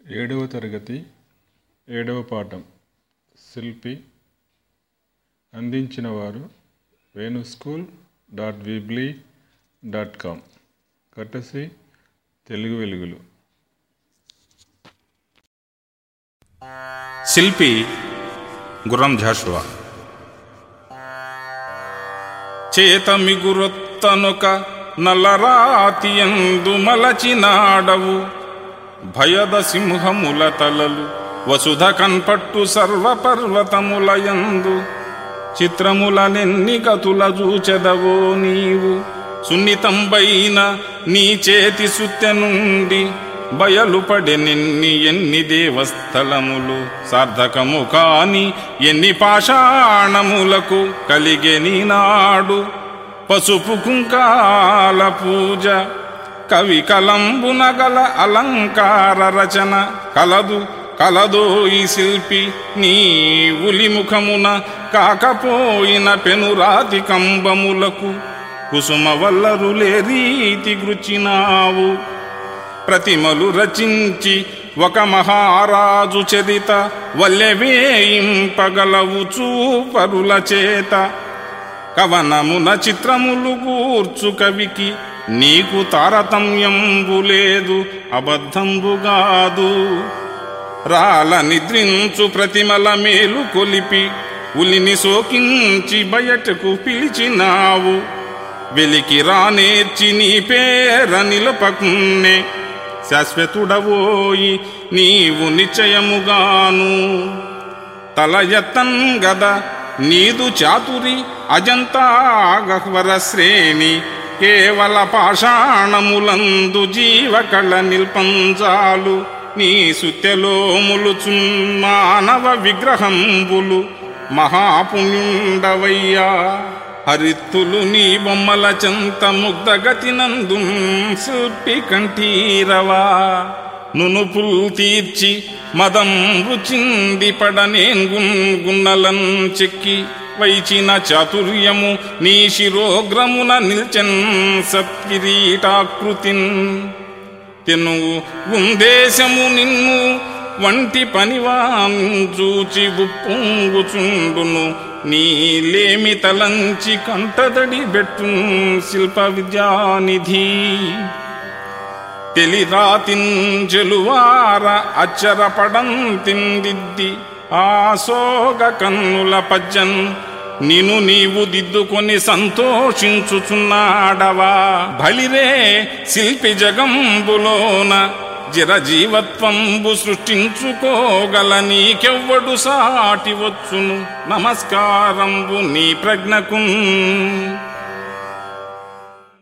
ఏడవ తరగతి ఏడవ పాఠం శిల్పి అందించిన వారు Venu school dot weebly dot com కట్టసి తెలుగు వెలుగులు శిల్పి గుర్రం జాషువా చేతమిగురొత్తనొక నల్లరాతియందు మలచినాడవు భయద సింహముల తలలు వసుధ కన్పట్టు సర్వపర్వతములయందు చిత్రములనెన్ని గతుల చూచెదవో నీవు సున్నితంబైన నీ చేతి సుత్తె నుండి బయలుపడెనెన్ని ఎన్ని దేవస్థలములు సార్థకము కాని ఎన్ని పాషాణములకు కలిగెని నాడు పసుపు కుంకాల పూజ కవి కలంబున గల అలంకార రచన కలదు కలదో ఈ శిల్పి నీ ఉలిముఖమున కాకపోయిన పెనురాతి కంబములకు కుసుమ వల్లరులే రీతి గృచినావు ప్రతిమలు రచించి ఒక మహారాజు చరిత వల్లెవేయింపగలవు చూపరుల చేత కవనమున చిత్రములు కూర్చు కవికి నీకు తారతమ్యంబు లేదు అబద్ధంబుగాదు రాల నిద్రించు ప్రతిమల మేలు కొలిపి ఉలిని సోకించి బయటకు పిలిచినావు వెలికి రానేర్చి నీ పేర నిలపకున్నే శాశ్వతుడవోయి నీవు నిశ్చయముగాను తల ఎత్తన్ గద నీదు చాతురి అజంతాగహ్వర శ్రేణి కేవల పాషాణములందు జీవకళ నిల్పంజాలు నీ సుత్యలోములుచున్ మానవ విగ్రహంబులు మహాపుణ్యుండవయ్యా హరిత్తులు నీ బొమ్మల చెంత ముగ్ధగతి నందు శిల్పి కంఠీరవా నునుపుల్ తీర్చి మదం రుచింది పడనేంగున్ గున్నలం చెక్కి వైచిన చాతుర్యము నీ శిరోగ్రమున నిల్చెన్ సత్కిరీటాకృతిన్ తెనువు ఉందేశము నిన్ను వంటి పనివాంచూచి గుప్పొంగుచుండును నీలేమి తలంచి కంటదడి బెట్టు శిల్ప విద్యానిధి తెలిరాతించెలువార అచ్చరపడం తిందిద్ది ఆసోగ కన్నుల పజ్జన్ నిను నీవు దిద్దుకొని సంతోషించుచున్నాడవా బలిరే శిల్పి జగంబులోన జిరజీవత్వంబు సృష్టించుకోగల నీకెవ్వడు సాటి వచ్చును నమస్కారంబు నీ ప్రజ్ఞకున్